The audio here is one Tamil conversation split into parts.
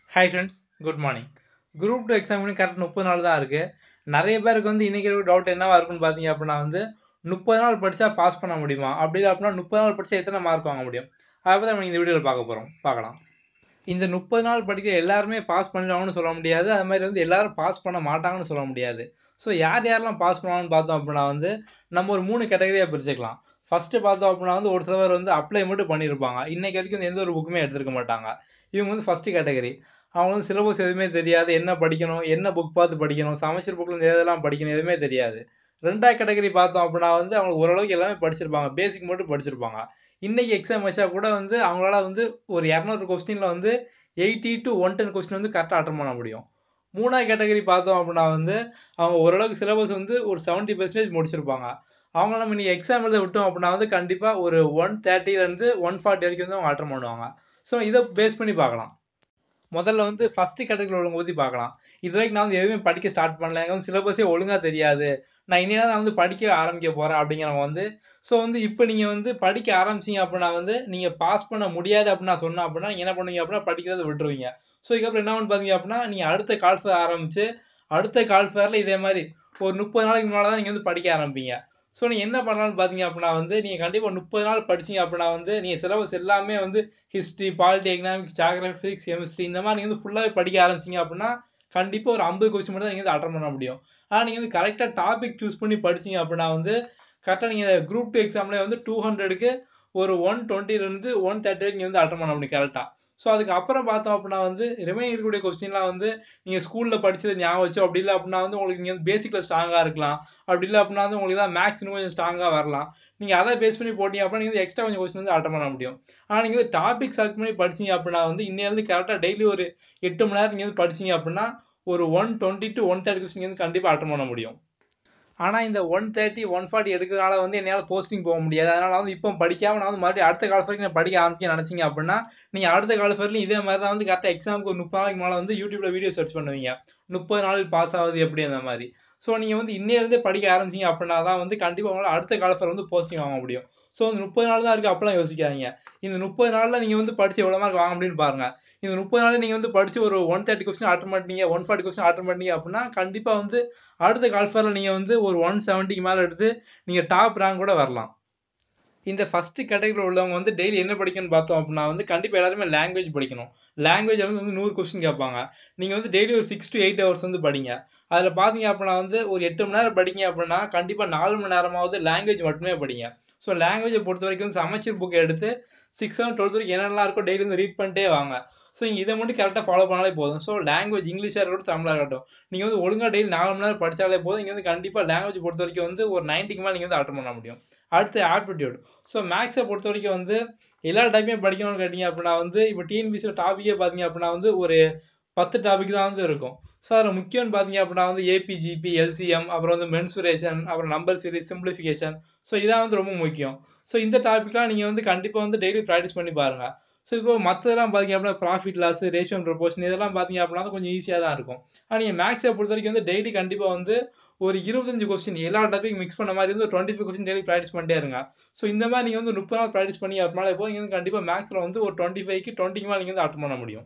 hi friends good morning group two exam correct முப்பது நாள் தான் இருக்குது நிறைய பேருக்கு வந்து இன்றைக்கி டவுட் என்னவா இருக்குன்னு பார்த்தீங்க அப்படின்னா வந்து முப்பது நாள் படித்தா பாஸ் பண்ண முடியுமா அப்படி இல்லை அப்படின்னா முப்பது நாள் படித்தா எத்தனை மார்க் வாங்க முடியும் அதை பற்றி நம்ம இந்த வீடியோவில் பார்க்க போகிறோம் பார்க்கலாம் இந்த முப்பது நாள் படிக்கிற எல்லாருமே பாஸ் பண்ணிடுவாங்கன்னு சொல்ல முடியாது அது மாதிரி வந்து எல்லாரும் பாஸ் பண்ண மாட்டாங்கன்னு சொல்ல முடியாது ஸோ யார் யாரெல்லாம் பாஸ் பண்ணுவாங்கன்னு பார்த்தோம் அப்படின்னா வந்து நம்ம ஒரு மூணு கேட்டகரியாக பிரிச்சுக்கலாம் ஃபஸ்ட்டு பார்த்தோம் அப்படின்னா வந்து ஒரு சிலவர் வந்து அப்ளை மட்டும் பண்ணியிருப்பாங்க இன்னைக்கு வரைக்கும் எந்த ஒரு புக்குமே எடுத்திருக்க மாட்டாங்க இவங்க வந்து ஃபஸ்ட்டு கேட்டகரி அவங்க வந்து சிலபஸ் எதுவுமே தெரியாது என்ன படிக்கணும் என்ன புக் பார்த்து படிக்கணும் சமைச்சர் புக்கில் எதெல்லாம் படிக்கணும் எதுவுமே தெரியாது ரெண்டாவது கேட்டகரி பார்த்தோம் அப்படின்னா வந்து அவங்க ஓரளவுக்கு எல்லாமே படிச்சிருப்பாங்க பேசிக் மட்டும் படிச்சிருப்பாங்க இன்னைக்கு எக்ஸாம் வச்சா கூட வந்து அவங்களால வந்து ஒரு இரநூறு கொஸ்டினில் வந்து eighty to one ten question வந்து கரெக்டாக அட்டன் பண்ண முடியும் மூணாவது கேட்டகரி பார்த்தோம் அப்படின்னா வந்து அவங்க ஓரளவுக்கு சிலபஸ் வந்து ஒரு செவன்ட்டி பர்சன்டேஜ் முடிச்சிருப்பாங்க அவங்க நம்ம நீங்கள் எக்ஸாம் எழுத விட்டோம் அப்படின்னா வந்து கண்டிப்பாக ஒரு ஒன் தேர்ட்டிலேருந்து ஒன் ஃபார்ட்டி வரைக்கும் வந்து அவங்க அட்டன் பண்ணுவாங்க ஸோ இதை பேஸ் பண்ணி பார்க்கலாம் முதல்ல வந்து ஃபஸ்ட்டு கேட்டகரி உள்ளவங்க பற்றி பார்க்கலாம் இது வரைக்கும் நான் வந்து எதுவுமே படிக்க ஸ்டார்ட் பண்ணல எனக்கு வந்து சிலபஸே ஒழுங்காக தெரியாது நான் இனியாக தான் வந்து படிக்க ஆரம்பிக்க போகிறேன் அப்படிங்கிறவங்க வந்து ஸோ வந்து இப்போ நீங்கள் வந்து படிக்க ஆரம்பிச்சிங்க அப்படின்னா வந்து நீங்கள் பாஸ் பண்ண முடியாது அப்படின்னு நான் சொன்னேன் அப்படின்னா நீங்கள் என்ன பண்ணுவீங்க அப்படின்னா படிக்கிறத விட்டுருவீங்க ஸோ இதுக்கப்புறம் என்ன பண்ணு பார்த்தீங்க அப்படின்னா நீங்கள் அடுத்த கால் ஃபேர் ஆரம்பிச்சு அடுத்த கால் ஃபேரில் இதே மாதிரி ஒரு முப்பது நாளைக்கு முன்னால் தான் நீங்கள் வந்து படிக்க ஆரம்பிப்பீங்க ஸோ நீங்கள் என்ன பண்ணலாம்னு பார்த்தீங்க அப்படின்னா வந்து நீங்கள் கண்டிப்பாக முப்பது நாள் படிச்சீங்க அப்படின்னா வந்து நீங்கள் சிலபஸ் எல்லாமே வந்து history polity economics geography physics chemistry இந்த மாதிரி நீங்கள் வந்து ஃபுல்லாகவே படிக்க ஆரம்பிச்சிங்க அப்படின்னா கண்டிப்பாக ஒரு ஐம்பது கொஸ்டின் மட்டும் தான் நீங்கள் வந்து அட்டன் பண்ண முடியும் ஆனால் நீங்கள் வந்து கரெக்டாக டாபிக் சூஸ் பண்ணி படிச்சீங்க அப்படின்னா வந்து கரெக்டாக நீங்கள் குரூப் டூ எக்ஸாம்லேயே வந்து டூ ஹண்ட்ரடுக்கு ஒரு ஒன் டுவெண்ட்டிலேருந்து ஒன் தேர்ட்டி வரைக்கும் நீங்கள் வந்து அட்டன் பண்ண முடியும் கரெக்டாக ஸோ அதுக்கு அப்புறம் பார்த்தோம் அப்படின்னா வந்து ரிமைனிங் இருக்கக்கூடிய கொஸ்டின்லாம் வந்து நீங்கள் ஸ்கூலில் படித்தது ஞாபகம் வச்சோ அப்படி இல்லை அப்படின்னா வந்து உங்களுக்கு நீங்கள் பேசிக்கில் ஸ்ட்ராங்காக இருக்கலாம் அப்படி இல்லை அப்படின்னா வந்து உங்களுக்கு தான் மேக்ஸ் இன்னும் கொஞ்சம் ஸ்ட்ராங்காக வரலாம் நீங்கள் அதை பேஸ் பண்ணி போட்டீங்க அப்படின்னா நீங்கள் எக்ஸ்ட்ரா கொஞ்சம் கொஸ்டின் வந்து அட்டன் பண்ண முடியும் ஆனால் நீங்கள் வந்து டாபிக் செலக்ட் பண்ணி படிச்சீங்க அப்படின்னா வந்து இன்னிலேருந்து கரெக்டாக டெய்லி ஒரு எட்டு மணி நேரம் நீங்கள் வந்து படிச்சீங்க அப்படின்னா ஒரு one twenty to one thirty question வந்து கண்டிப்பாக அட்டன் பண்ண முடியும் ஆனால் இந்த ஒன் தேர்ட்டி ஒன் ஃபார்ட்டி எடுக்கிறதுனால வந்து என்னால் போஸ்டிங் போக முடியாது அதனால் வந்து இப்போ படிக்காமல் நான் வந்து மறுபடியும் அடுத்த கால வரைக்கும் நான் படிக்க ஆரம்பிக்க நினச்சிங்க அப்படின்னா நீங்கள் அடுத்த கால வரைக்கும் இதே மாதிரி தான் வந்து கரெக்டாக எக்ஸாமுக்கு ஒரு முப்பது நாளைக்கு மேலே வந்து யூடியூப்பில் வீடியோ சர்ச் பண்ணுவீங்க முப்பது நாளில் பாஸ் ஆகுது எப்படி அந்த மாதிரி ஸோ நீங்கள் வந்து இன்னிலேருந்தே படிக்க ஆரம்பிச்சிங்க அப்படின்னா தான் வந்து கண்டிப்பாக உங்களால் அடுத்த காலத்தில் வந்து போஸ்டிங் வாங்க முடியும் ஸோ இந்த முப்பது நாள் தான் இருக்குது அப்பெல்லாம் யோசிக்காதீங்க இந்த முப்பது நாளில் நீங்கள் வந்து படித்து எவ்வளோ மார்க் வாங்க முடியும்னு பாருங்கள் இந்த முப்பது நாள் நீங்கள் வந்து படித்து ஒரு ஒன் தேர்ட்டி கொஸ்டின் அட்டன் பண்ணிட்டீங்க ஒன் ஃபார்ட்டி கொஸ்டின் அட்டன் பண்ணிட்டீங்க அப்படின்னா கண்டிப்பாக வந்து அடுத்த கால்ஃபரில் நீங்கள் வந்து ஒரு ஒன் செவன்ட்டிக்கு மேலே எடுத்து நீங்கள் டாப் ரேங்க் கூட வரலாம் இந்த ஃபஸ்ட்டு கேட்டகரியில் உள்ளவங்க வந்து டெய்லி என்ன படிக்கணும்னு பார்த்தோம் அப்படின்னா வந்து கண்டிப்பாக எல்லாருமே லாங்குவேஜ் படிக்கணும் லாங்குவேஜ் வந்து வந்து நூறு கொஸ்டின் கேட்பாங்க நீங்கள் வந்து டெய்லி ஒரு சிக்ஸ் டு எயிட் ஹவர்ஸ் வந்து படிங்க அதில் பார்த்தீங்க அப்படின்னா வந்து ஒரு எட்டு மணி நேரம் படிங்க அப்படின்னா கண்டிப்பாக நாலு மணி நேரமாவது லாங்குவேஜ் மட்டுமே படிங்க ஸோ லாங்குவேஜை பொறுத்த வரைக்கும் சமைச்சர் புக் எடுத்து சிக்ஸ் செவன் டுவெல்த் வரைக்கும் என்னெல்லாம் இருக்கோ டெய்லி வந்து ரீட் பண்ணிட்டே வாங்க ஸோ இங்கே இதை மட்டும் கரெக்டாக ஃபாலோ பண்ணாலே போதும் ஸோ லாங்குவேஜ் இங்கிலீஷாக இருக்கட்டும் தமிழாக இருக்கட்டும் நீங்கள் வந்து ஒழுங்காக டெய்லி நாலு மணி நேரம் படித்தாலே போதும் இங்கே வந்து கண்டிப்பாக லாங்குவேஜ் பொறுத்த வரைக்கும் வந்து ஒரு நைன்ட்டிக்கு மேலே நீங்கள் வந்து அட்டன் பண்ண முடியும் அடுத்து ஆப்டிடியூட் ஸோ மேக்ஸை பொறுத்த வரைக்கும் வந்து எல்லா டைமே படிக்கணும்னு கேட்டிங்க அப்படின்னா வந்து இப்போ டிஎன்பிசியில் டாப்பிக்கே பார்த்தீங்க அப்படின்னா வந்து ஒரு பத்து டாபிக் தான் வந்து இருக்கும் ஸோ அதில் முக்கியம்னு பார்த்தீங்க அப்படின்னா வந்து ஏபிஜிபி எல்சிஎம் அப்புறம் வந்து மென்சுரேஷன் அப்புறம் நம்பர் சீரிஸ் சிம்பிளிஃபிகேஷன் ஸோ இதான் வந்து ரொம்ப முக்கியம் ஸோ இந்த டாபிக்லாம் நீங்கள் வந்து கண்டிப்பாக வந்து டெய்லி ப்ராக்டிஸ் பண்ணி பாருங்கள் ஸோ இப்போ மற்றதெல்லாம் பார்த்தீங்க அப்படின்னா ப்ராஃபிட் லாஸ் ரேஷியோ ப்ரொபோஷன் இதெல்லாம் பார்த்தீங்க அப்படின்னா கொஞ்சம் ஈஸியாக தான் இருக்கும் ஆனால் நீங்கள் மேக்ஸை பொறுத்த வரைக்கும் வந்து டெய்லி கண்டிப்பாக வந்து ஒரு இருபத்தஞ்சு கொஸ்டின் எல்லா டாபிக் மிக்ஸ் பண்ண மாதிரி வந்து twenty five question daily practice பண்ணிட்டே இருங்க ஸோ இந்த மாதிரி நீங்கள் வந்து முப்பது நாள் ப்ராக்டிஸ் பண்ணி அப்படினால இப்போ நீங்கள் வந்து கண்டிப்பாக மேக்ஸில் வந்து ஒரு டுவெண்ட்டி ஃபைவ்க்கு டுவெண்ட்டிக்கு மேலே நீங்கள் வந்து அட்டன் பண்ண முடியும்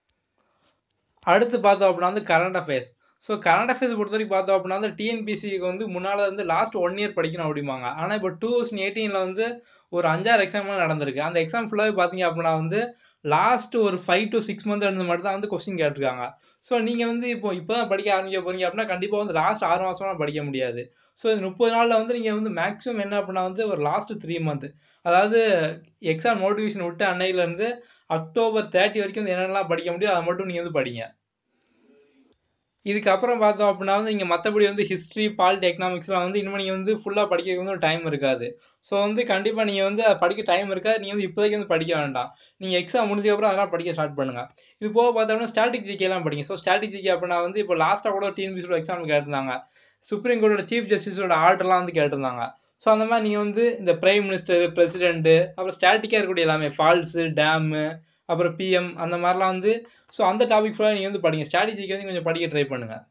அடுத்து பார்த்தோம் அப்படின்னா வந்து current affairs so current affairs பொறுத்த வரைக்கும் பார்த்தோம் அப்படின்னா வந்து டிஎன்பிசிக்கு வந்து முன்னால் வந்து லாஸ்ட் ஒன் இயர் படிக்கணும் அப்படிம்பாங்க ஆனால் இப்போ டூ தௌசண்ட் எயிட்டீனில் வந்து ஒரு அஞ்சாறு எக்ஸாம்லாம் நடந்திருக்கு அந்த எக்ஸாம் ஃபுல்லாகவே பார்த்தீங்க அப்படின்னா வந்து லாஸ்ட் ஒரு ஃபைவ் டு சிக்ஸ் மந்த் இருந்து மட்டும் தான் வந்து கொஸ்டின் கேட்டிருக்காங்க ஸோ நீங்கள் வந்து இப்போ இப்போ தான் படிக்க ஆரம்பிக்க போகிறீங்க அப்படின்னா கண்டிப்பாக வந்து லாஸ்ட் ஆறு மாதம்லாம் படிக்க முடியாது ஸோ இந்த முப்பது நாளில் வந்து நீங்கள் வந்து மேக்ஸிமம் என்ன அப்படின்னா வந்து ஒரு லாஸ்ட் த்ரீ மந்த் அதாவது எக்ஸாம் நோட்டிஃபிகேஷன் விட்டு அன்னையிலேருந்து அக்டோபர் தேர்ட்டி வரைக்கும் வந்து என்னென்னலாம் படிக்க முடியும் அதை மட்டும் நீங்கள் வந்து படிங்க இதுக்கப்புறம் பார்த்தோம் அப்படின்னா வந்து நீங்கள் மற்றபடி வந்து ஹிஸ்ட்ரி பாலிட்டி எக்கனாமிக்ஸ்லாம் வந்து இனிமேல் நீங்கள் வந்து ஃபுல்லாக படிக்கிறதுக்கு வந்து ஒரு டைம் இருக்காது ஸோ வந்து கண்டிப்பாக நீங்கள் வந்து படிக்க டைம் இருக்காது நீங்கள் வந்து இப்போதைக்கு வந்து படிக்க வேண்டாம் நீங்கள் எக்ஸாம் முடிஞ்சதுக்கப்புறம் அதெல்லாம் படிக்க ஸ்டார்ட் பண்ணுங்கள் இது போக பார்த்தோம்னா ஸ்டாட்டிக் ஜிகேலாம் படிங்க ஸோ ஸ்டாட்டிக் ஜிகே அப்படின்னா வந்து இப்போ லாஸ்ட்டாக கூட டிஎன்பிசியோட எக்ஸாம் கேட்டிருந்தாங்க சுப்ரீம் கோர்ட்டோட சீஃப் ஜஸ்டிஸோட ஆர்டர்லாம் வந்து கேட்டிருந்தாங்க ஸோ அந்த மாதிரி நீங்கள் வந்து இந்த பிரைம் மினிஸ்டர் பிரசிடென்ட்டு அப்புறம் ஸ்டாட்டிக்காக இருக்கக்கூடிய எல்லாமே ஃபால்ஸு டேமு அப்புறம் பிஎம் அந்த மாதிரிலாம் வந்து ஸோ அந்த டாபிக் ஃபுல்லாக நீங்கள் வந்து படிங்க ஸ்ட்ராட்டஜிக்கு வந்து கொஞ்சம் படிக்க ட்ரை பண்ணுங்கள்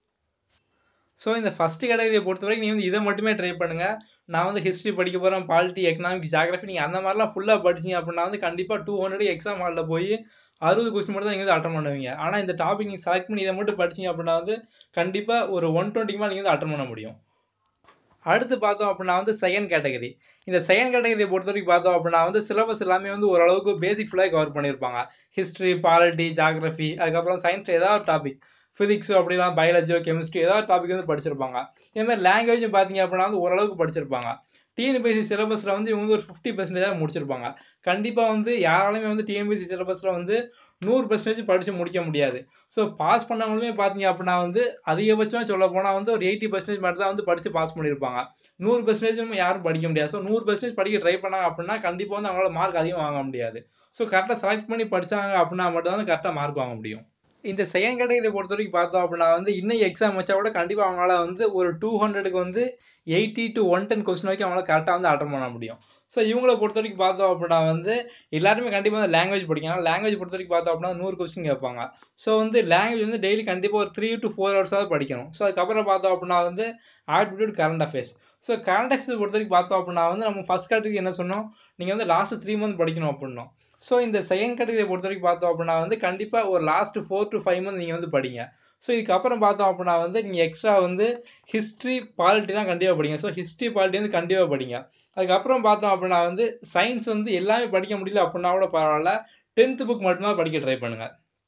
ஸோ இந்த ஃபஸ்ட்டு கேட்டகரியை பொறுத்த வரைக்கும் நீங்கள் வந்து இதை மட்டுமே ட்ரை பண்ணுங்கள் நான் வந்து ஹிஸ்ட்ரி படிக்க போகிறேன் பாலிட்டி எக்கனாமிக்ஸ் ஜாகிரஃபி நீங்கள் அந்த மாதிரிலாம் ஃபுல்லாக படிச்சிங்க அப்படின்னா வந்து கண்டிப்பாக டூ ஹண்ட்ரட் எக்ஸாம் ஹாலில் போய் அறுபது கொஸ்டின் மட்டும் தான் நீங்கள் வந்து அட்டன் பண்ணுவீங்க ஆனால் இந்த டாபிக் நீங்கள் செலக்ட் பண்ணி இதை மட்டும் படிச்சீங்க அப்படின்னா வந்து கண்டிப்பாக ஒரு ஒன் டுவெண்ட்டிக்கு மேலே நீங்கள் வந்து அட்டன் பண்ண முடியும் அடுத்து பார்த்தோம் அப்படின்னா வந்து செகண்ட் கேட்டகரி இந்த செகண்ட் கேட்டகரியை பொறுத்த வரைக்கும் பார்த்தோம் அப்படின்னா வந்து சிலபஸ் எல்லாமே வந்து ஓரளவுக்கு பேசிக் ஃபுல்லாக கவர் பண்ணியிருப்பாங்க ஹிஸ்ட்ரி பாலிட்டி ஜாகிரஃபி அதுக்கப்புறம் சயின்ஸ் ஏதாவது ஒரு டாபிக் ஃபிசிக்ஸோ அப்படிலாம் பயாலஜியோ கெமிஸ்ட்ரி ஏதாவது டாபிக் வந்து படிச்சிருப்பாங்க இதே மாதிரி லாங்குவேஜும் பார்த்தீங்க அப்படின்னா வந்து ஓரளவுக்கு படிச்சிருப்பாங்க டிஎன்பிஎஸ்சி சிலபஸில் வந்து இவங்க வந்து ஒரு ஃபிஃப்டி பர்சன்டேஜாக முடிச்சிருப்பாங்க கண்டிப்பாக வந்து யாராலுமே வந்து டிஎன்பிஎஸ்சி சிலபஸில் வந்து நூறு பர்சன்டேஜ் படித்து முடிக்க முடியாது ஸோ பாஸ் பண்ணவங்களுமே பார்த்தீங்க அப்படின்னா வந்து அதிகபட்சமாக சொல்ல போனால் வந்து ஒரு எயிட்டி பர்சன்டேஜ் மட்டும் தான் வந்து படித்து பாஸ் பண்ணியிருப்பாங்க நூறு பர்சன்டேஜும் யாரும் படிக்க முடியாது ஸோ நூறு பர்சன்டேஜ் படிக்க ட்ரை பண்ணாங்க அப்படின்னா கண்டிப்பாக வந்து அவங்களால மார்க் அதிகம் வாங்க முடியாது ஸோ கரெக்டாக செலக்ட் பண்ணி படித்தாங்க அப்படின்னா மட்டும் தான் கரெக்டாக மார்க் வாங்க முடியும் இந்த செகண்ட் கேட்டகரியை பொறுத்த வரைக்கும் பார்த்தோம் அப்படின்னா வந்து இன்னும் எக்ஸாம் வச்சா கூட கண்டிப்பாக அவங்களால வந்து ஒரு டூ ஹண்ட்ரடுக்கு வந்து eighty to one ten question வரைக்கும் அவங்களால கரெக்டாக வந்து அட்டன் பண்ண முடியும் ஸோ இவங்கள பொறுத்த வரைக்கும் பார்த்தோம் அப்படின்னா வந்து எல்லாருமே கண்டிப்பாக வந்து லாங்குவேஜ் படிக்கணும் லாங்குவேஜ் பொறுத்த வரைக்கும் பார்த்தோம் அப்படின்னா நூறு கொஸ்டின் கேட்பாங்க ஸோ வந்து லாங்குவேஜ் வந்து டெய்லி கண்டிப்பாக ஒரு த்ரீ டு ஃபோர் ஹவர்ஸாவது படிக்கணும் ஸோ அதுக்கப்புறம் பார்த்தோம் அப்படின்னா வந்து aptitude current affairs so current affairs பொறுத்த வரைக்கும் பார்த்தோம் அப்படின்னா வந்து நம்ம ஃபஸ்ட் கேட்டகரி என்ன சொன்னோம் நீங்கள் வந்து லாஸ்ட் த்ரீ மந்த் படிக்கணும் அப்படின்னோம் ஸோ இந்த செகண்ட் கேட்டகரியை பொறுத்த வரைக்கும் பார்த்தோம் அப்படின்னா வந்து கண்டிப்பாக ஒரு last four to five month நீங்கள் வந்து படிங்க ஸோ இதுக்கப்புறம் பார்த்தோம் அப்படின்னா வந்து நீங்கள் எக்ஸ்ட்ரா வந்து ஹிஸ்ட்ரி பாலிட்டிலாம் கண்டிப்பாக படிங்க ஸோ ஹிஸ்ட்ரி பாலிட்டி வந்து கண்டிப்பாக படிங்க அதுக்கப்புறம் பார்த்தோம் அப்படின்னா வந்து சயின்ஸ் வந்து எல்லாமே படிக்க முடியல அப்படின்னா கூட பரவாயில்ல டென்த்து புக் மட்டும்தான் படிக்க ட்ரை பண்ணுங்கள்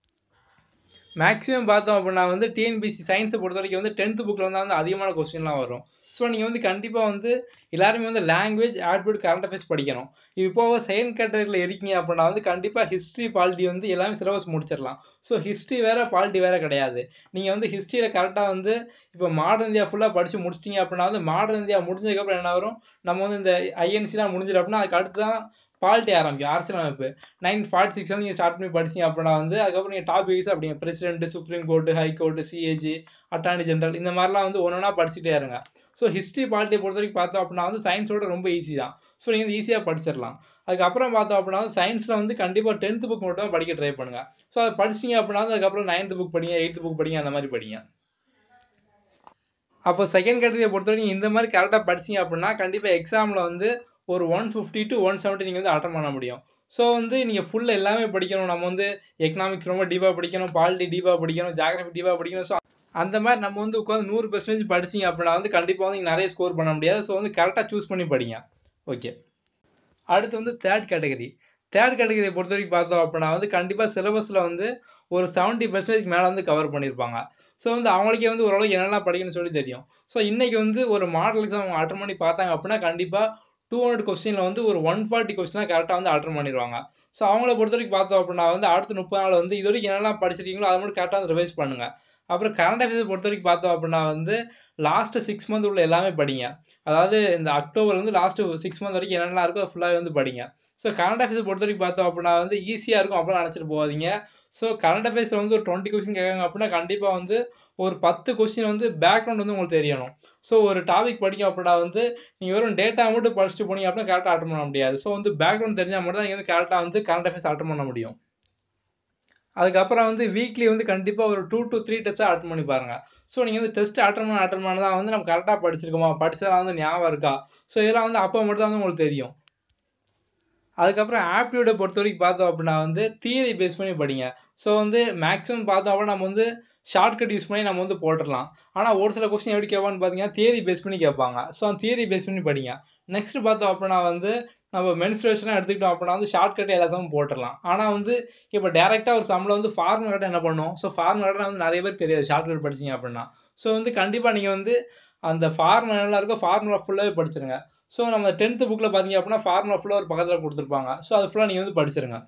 மேக்ஸிமம் பார்த்தோம் அப்படின்னா வந்து டிஎன்பிசி சயின்ஸை பொறுத்த வரைக்கும் வந்து டென்த்து புக்கில் வந்து வந்து அதிகமான கொஸ்டின்லாம் வரும் ஸோ நீங்கள் வந்து கண்டிப்பாக வந்து எல்லாருமே வந்து லாங்குவேஜ் ஆட்பியூட் கரண்ட் அஃபேர்ஸ் படிக்கணும் இது போக செகண்ட் கேட்டகரியில் இருக்கீங்க அப்படின்னா வந்து கண்டிப்பாக ஹிஸ்ட்ரி பாலிட்டி வந்து எல்லாமே சிலபஸ் முடிச்சிடலாம் ஸோ ஹிஸ்ட்ரி வேறு பாலிட்டி வேறு கிடையாது நீங்கள் வந்து ஹிஸ்ட்ரியில் கரெக்டாக வந்து இப்போ மாடர்ன் இந்தியா ஃபுல்லாக படித்து முடிச்சிட்டிங்க அப்படின்னா வந்து மாடர்ன் இந்தியா முடிஞ்சதுக்கப்புறம் என்ன வரும் நம்ம வந்து இந்த ஐஎன்சிலாம் முடிஞ்சிடும் அப்படின்னா அதுக்கு அடுத்து தான் பாலிட்டி ஆரம்பிக்கும் அரசியல் அமைப்பு நைன் ஃபார்ட்டி சிக்ஸ் வந்து நீங்கள் ஸ்டார்ட் பண்ணி படிச்சிங்க அப்படின்னா வந்து அதுக்கப்புறம் நீங்கள் டாப் வைஸ் அப்படிங்க president supreme court high court CAG attorney general இந்த மாதிரிலாம் வந்து ஒன்று ஒன்றா படிச்சுட்டே இருங்க ஸோ ஹிஸ்ட்ரி பாலிட்டியை பொறுத்த வரைக்கும் பார்த்தோம் அப்படின்னா வந்து சயின்ஸோட ரொம்ப ஈஸி தான் ஸோ நீங்கள் வந்து ஈஸியாக படிச்சிடலாம் அதுக்கப்புறம் பார்த்தோம் அப்படின்னா சயின்ஸில் வந்து கண்டிப்பாக டென்த்து புக் மட்டும் படிக்க ட்ரை பண்ணுங்க ஸோ அதை படிச்சிங்க அப்படின்னா அதுக்கப்புறம் நைன்த்து புக் படிங்க எயித்து புக் படிங்க அந்த மாதிரி படிங்க அப்போ செகண்ட் கேட்டகரியை பொறுத்த வரைக்கும் இந்த மாதிரி கரெக்டாக படிச்சிங்க அப்படின்னா கண்டிப்பாக எக்ஸாமில் வந்து ஒரு one fifty to one seventy நீங்கள் வந்து அட்டன் பண்ண முடியும் ஸோ வந்து நீங்கள் ஃபுல்லாக எல்லாமே படிக்கணும் நம்ம வந்து எக்கனாமிக்ஸ் ரொம்ப டீப்பாக படிக்கணும் பாலிட்டி டீப்பாக படிக்கணும் ஜாகிரபி டீப்பாக படிக்கணும் ஸோ அந்த மாதிரி நம்ம வந்து உட்காந்து நூறு பெர்சன்டேஜ் படிச்சிங்க அப்படின்னா வந்து கண்டிப்பாக வந்து நிறைய ஸ்கோர் பண்ண முடியாது ஸோ வந்து கரெக்டாக சூஸ் பண்ணி படிங்க ஓகே அடுத்து வந்து தேர்ட் கேட்டகரி தேர்ட் கேட்டகரியை பொறுத்த வரைக்கும் பார்த்தோம் அப்படின்னா வந்து கண்டிப்பாக சிலபஸில் வந்து ஒரு செவன்ட்டி பர்சன்டேஜ் மேலே வந்து கவர் பண்ணியிருப்பாங்க ஸோ வந்து அவங்களுக்கே வந்து ஓரளவுக்கு என்னெல்லாம் படிக்கணும்னு சொல்லி தெரியும் ஸோ இன்றைக்கி வந்து ஒரு மாடல் எக்ஸாம் அவங்க அட்டன் பண்ணி பார்த்தாங்க அப்படின்னா கண்டிப்பாக டூ ஹண்ட்ரட் கொஸ்டினில் வந்து ஒரு ஒன் ஃபார்ட்டி கொஸ்டினாக கரெக்டாக வந்து அட்டன் பண்ணிடுவாங்க ஸோ அவங்கள பொறுத்த வரைக்கும் பார்த்தோம் அப்படின்னா வந்து அடுத்த முப்பது நாள் வந்து இது வரைக்கும் என்னெல்லாம் படிச்சிருக்கீங்களோ அதை மட்டும் கரெக்டாக வந்து ரிவைஸ் பண்ணுங்கள் அப்புறம் கரண்ட் அஃபேர்ஸ் பொறுத்த வரைக்கும் பார்த்தோம் அப்படின்னா வந்து லாஸ்ட்டு சிக்ஸ் மந்த் உள்ள எல்லாமே படிங்க அதாவது இந்த அக்டோபர் வந்து லாஸ்ட்டு சிக்ஸ் மந்த் வரைக்கும் என்னென்னலாம் இருக்கோ ஃபுல்லாகவே வந்து படிங்க ஸோ கரண்ட் அஃபேர்ஸ் பொறுத்த வரைக்கும் பார்த்தோம் அப்படின்னா வந்து ஈஸியாக இருக்கும் அப்படிலாம் நினச்சிட்டு போகாதீங்க ஸோ கரண்ட் அஃபேர்ஸில் வந்து ஒரு டுவெண்ட்டி கொஸ்டின் கேட்காங்க அப்படின்னா கண்டிப்பாக வந்து ஒரு பத்து கொஸ்டின் வந்து பேக்ரவுண்ட் வந்து உங்களுக்கு தெரியணும் ஸோ ஒரு டாபிக் படிக்கும் அப்படின்னா வந்து நீங்கள் வெறும் டேட்டா மட்டும் படிச்சுட்டு போனீங்க அப்படின்னா கரெக்டாக அட்டன் பண்ண முடியாது ஸோ வந்து பேக்ரவுண்ட் தெரிஞ்சால் மட்டும் தான் நீங்கள் வந்து கரெக்டாக வந்து கரண்ட் அஃபேர்ஸ் அட்டன் பண்ண முடியும் அதுக்கப்புறம் வந்து வீக்லி வந்து கண்டிப்பாக ஒரு டூ டு த்ரீ டெஸ்ட்டாக அட்டன் பண்ணி பாருங்கள் ஸோ நீங்கள் வந்து டெஸ்ட் அட்டன் பண்ண அட்டன் பண்ண தான் வந்து நம்ம கரெக்டாக படிச்சிருக்கோமா படிச்சதெல்லாம் வந்து ஞாபகம் இருக்கா ஸோ இதெல்லாம் வந்து அப்போ மட்டும் தான் வந்து உங்களுக்கு தெரியும் அதுக்கப்புறம் ஆப்டியூடை பொறுத்த வரைக்கும் பார்த்தோம் அப்படின்னா வந்து தியரி பேஸ் பண்ணி படிங்க ஸோ வந்து மேக்ஸிமம் பார்த்தோம் அப்படின்னா நம்ம வந்து ஷார்ட்கட் யூஸ் பண்ணி நம்ம வந்து போட்டுடலாம் ஆனால் ஒரு சில கொஸ்டின் எப்படி கேட்பான்னு பார்த்தீங்கன்னா தியரி பேஸ் பண்ணி கேட்பாங்க ஸோ அந்த தியரி பேஸ் பண்ணி படிங்க நெக்ஸ்ட் பார்த்தோம் அப்படின்னா வந்து நம்ம மென்ஸ்ட்ரேஷனாக எடுத்துக்கிட்டோம் அப்படின்னா வந்து ஷார்ட்கட் எல்லா சமம் போட்டுடலாம் ஆனால் வந்து இப்போ டேரெக்டாக ஒரு சம்மில் வந்து ஃபார்முலா கட்ட என்ன பண்ணும் ஸோ ஃபார்முலா கட்ட வந்து நிறைய பேர் தெரியாது ஷார்ட்கட் படிச்சிங்க அப்படின்னா ஸோ வந்து கண்டிப்பாக நீங்கள் வந்து அந்த ஃபார்முலா நல்லா இருக்கோ ஃபார்முலா ஃபுல்லாகவே படிச்சிருங்க ஸோ நம்ம டென்த்து புக்கில் பார்த்தீங்க அப்படின்னா ஃபார்முலா ஃபுல்லாக ஒரு பக்கத்தில் கொடுத்துருப்பாங்க ஸோ அது ஃபுல்லாக நீங்கள் வந்து படிச்சிருங்க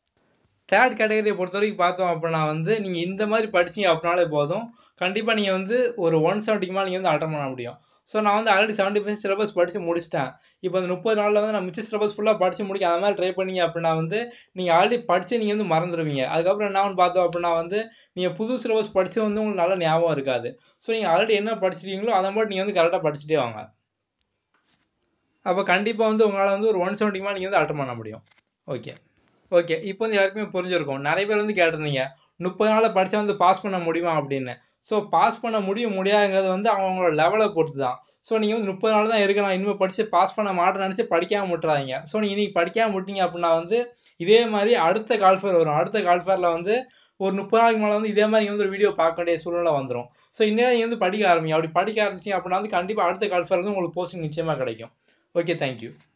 தேர்ட் கேட்டகரியை பொறுத்த வரைக்கும் பார்த்தோம் அப்படின்னா வந்து நீங்கள் இந்த மாதிரி படிச்சிங்க அப்படின்னாலே போதும் கண்டிப்பாக நீங்கள் வந்து ஒரு ஒன் செவன்ட்டிக்கு மேலே நீங்கள் வந்து அட்டன் பண்ண முடியும் ஸோ நான் வந்து ஆல்ரெடி செவன்ட்டி பர்சன்ட் சிலபஸ் படித்து முடிச்சிட்டேன் இப்போ அந்த முப்பது நாளில் வந்து நான் மிச்ச சிலபஸ் ஃபுல்லாக படித்து முடிக்க அந்த மாதிரி ட்ரை பண்ணீங்க அப்படின்னா வந்து நீங்கள் ஆல்ரெடி படித்து நீங்கள் வந்து மறந்துடுவீங்க அதுக்கப்புறம் என்ன பார்த்தோம் அப்படின்னா வந்து நீங்கள் புது சிலபஸ் படித்து வந்து உங்களுக்கு நல்ல ஞாபகம் இருக்காது ஸோ நீங்கள் ஆல்ரெடி என்ன படிச்சிருக்கீங்களோ அதை மட்டும் நீங்கள் வந்து கரெக்டாக படிச்சுட்டே வாங்க அப்போ கண்டிப்பாக வந்து உங்களால் வந்து ஒரு ஒன் செவன்ட்டிக்கு மேலே நீங்கள் வந்து அட்டன் பண்ண முடியும் ஓகே ஓகே இப்போ வந்து எல்லாருக்குமே புரிஞ்சிருக்கும் நிறைய பேர் வந்து கேட்டிருந்தீங்க முப்பது நாளில் படித்தா வந்து பாஸ் பண்ண முடியுமா அப்படின்னு ஸோ பாஸ் பண்ண முடியும் முடியாதுங்கிறது வந்து அவங்களோட லெவலை பொறுத்து தான் ஸோ நீங்கள் வந்து முப்பது நாள் தான் இருக்கு நான் இனிமேல் படித்து பாஸ் பண்ண மாட்டேன்னு நினச்சி படிக்காமல் விட்டுறாதீங்க ஸோ நீங்கள் இன்றைக்கி படிக்காமல் விட்டீங்க அப்படின்னா வந்து இதே மாதிரி அடுத்த கால்ஃபேர் வரும் அடுத்த கால்ஃபேரில் வந்து ஒரு முப்பது நாளைக்கு மேலே வந்து இதே மாதிரி நீங்கள் வந்து ஒரு வீடியோ பார்க்க வேண்டிய சூழ்நிலை வந்துடும் ஸோ இன்னும் நீங்கள் வந்து படிக்க ஆரம்பிங்க அப்படி படிக்க ஆரம்பிச்சிங்க அப்படின்னா வந்து கண்டிப்பாக அடுத்த கால்ஃபேர் வந்து உங்களுக்கு போஸ்டிங் நிச்சயமாக கிடைக்கும் ஓகே தேங்க்யூ